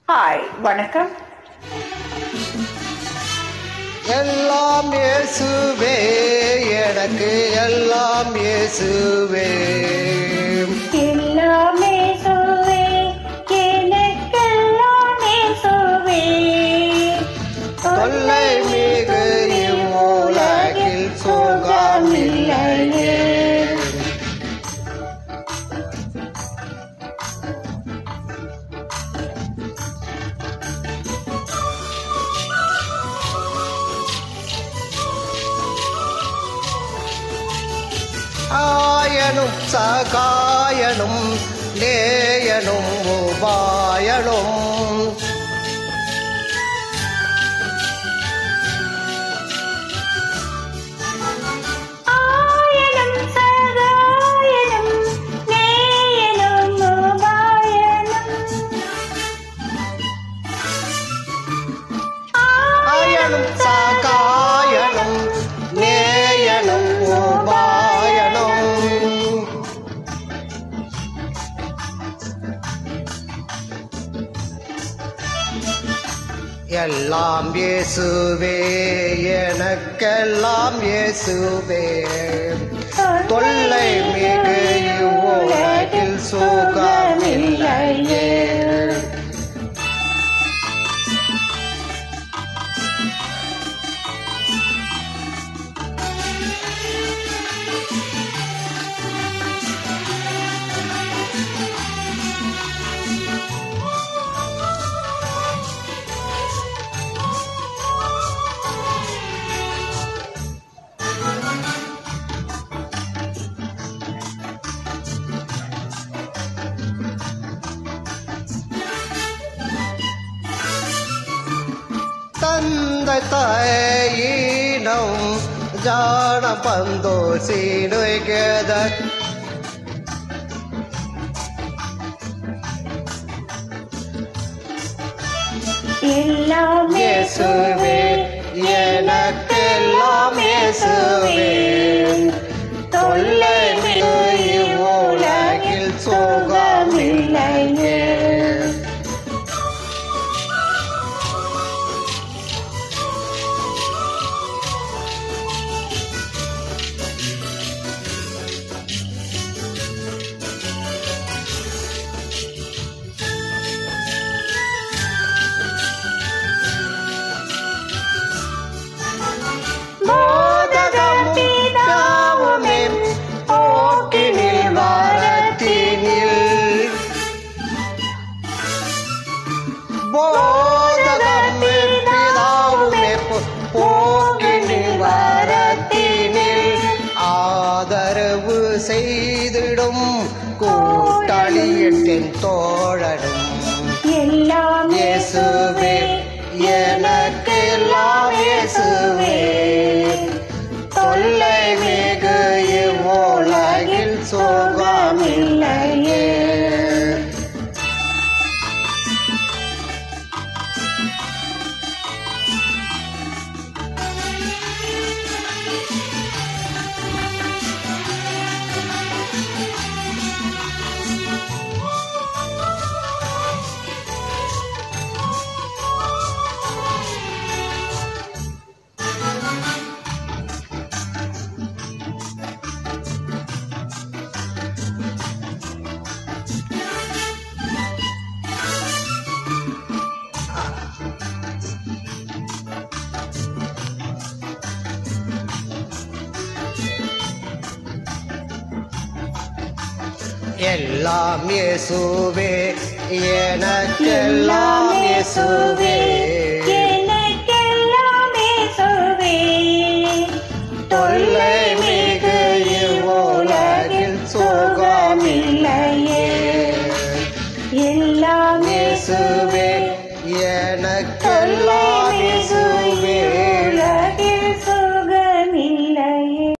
hi வணக்கம் எல்லாம் இயேசுவே எனக்கு எல்லாம் இயேசுவே எல்லாமே சுவே எனக்கெல்லாமே சுவே தொல்லை மிகு இவ்வுலகில் சுகமில்லையே ஆயனும் சகாயனும் நேயனும் உபாயனும் ஆயனும் சகாயனும் நேயனும் உபாயனும் ஆயனும் சகாயனும் நேயனும் உபாயனும் எல்லாம் இயேசுவே எனக்கெல்லாம் இயேசுவே தொல்லை மிகு இவ்வுலகில் சுகமில்லையே ತಂದೆ ತಾಯಿನಂ ಜಾಣ ಬಂದು ಸೀನುಗೆದ எல்லாமே இயேசுவே எனக்கெல்லாம் இயேசுவே தொல்லை மிகு இவ்வுலகில் சுகமில்லையே மோதகம் பிதாவுமே போக்கினில் வாரத்தினில் போதகம் பிதாவுமே போக்கினில் வாரத்தினில் ஆதரவு செய்திடும் கூட்டாளி எட்டின் தோழனும் எல்லாமே இயேசுவே எனக்கெல்லாம் இயேசுவே தொல்லை மிகு இவ்வுலகில் சுகமில்லையே எல்லாம் இயேசுவே எனக்கெல்லாம் இயேசுவே எனக்கெல்லாமே சுவே தொல்லை மிகு இவ்வுலகில் சுகமில்லையே எல்லாமே இயேசுவே எனக்கெல்லாம்